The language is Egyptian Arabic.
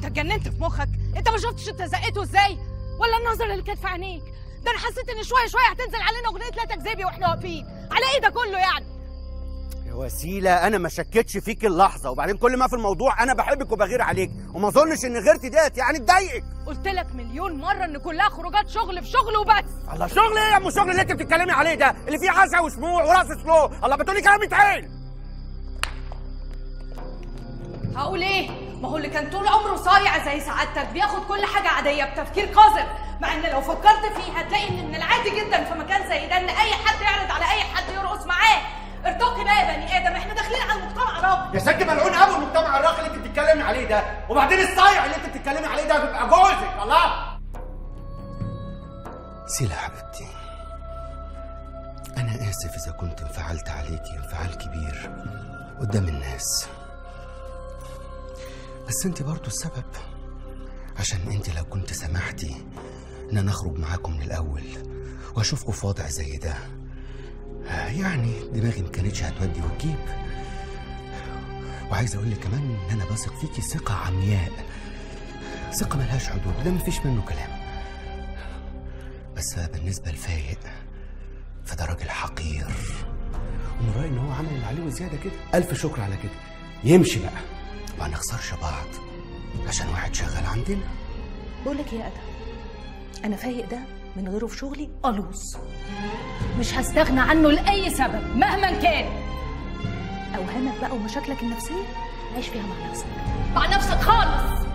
انت اتجننت في مخك انت ما شفتش انت زقته ازاي ولا النظر اللي كانت في عينيك ده انا حسيت ان شويه شويه هتنزل علينا اغنيه لا تكذبي واحنا واقفين على ايه ده كله يعني يا وسيلة أنا ما شكتش فيك اللحظة وبعدين كل ما في الموضوع أنا بحبك وبغير عليك وما أظنش إن غيرتي ديت يعني تضايقك قلت لك مليون مره ان كلها خروجات شغل في شغل وبس الله شغل إيه يا أم الشغل اللي أنت بتتكلمي عليه ده اللي فيه عزا وشموع وراس سلو الله بتقولي كلام يتعيل هقول ايه ما هو اللي كان طول عمره صايع زي سعادتك بياخد كل حاجه عاديه بتفكير قذر مع ان لو فكرت فيه هتلاقي ان من العادي جدا في مكان زي ده ان اي حد يعرض على اي حد يرقص معاه ارتقي بقى يا بني ادم احنا داخلين على المجتمع الراقي يا ست ملعون أبو المجتمع الراقي اللي أنت بتتكلمي عليه ده وبعدين الصايع اللي أنت بتتكلمي عليه ده بيبقى جوزك الله سيلا حبيبتي أنا آسف إذا كنت انفعلت عليكي انفعال كبير قدام الناس بس أنت برضو السبب عشان أنت لو كنت سمحتي إن أنا أخرج معاكم من الأول وأشوفكم في وضع زي ده آه، يعني دماغي ما كانتش هتودي وتجيب وعايز أقول لك كمان إن أنا بثق فيكي ثقة عمياء ثقة ملهاش حدود ده مفيش منه كلام بس بالنسبة لفايق فده راجل حقير ومن رأيي إن هو عمل اللي عليه وزيادة كده ألف شكر على كده يمشي بقى ما نخسرش بعض عشان واحد شغال عندنا بقول لك إيه يا ادهم انا فايق ده من غيره في شغلي قلوص مش هستغنى عنه لاي سبب مهما كان اوهامك بقى ومشاكلك النفسيه عيش فيها مع نفسك مع نفسك خالص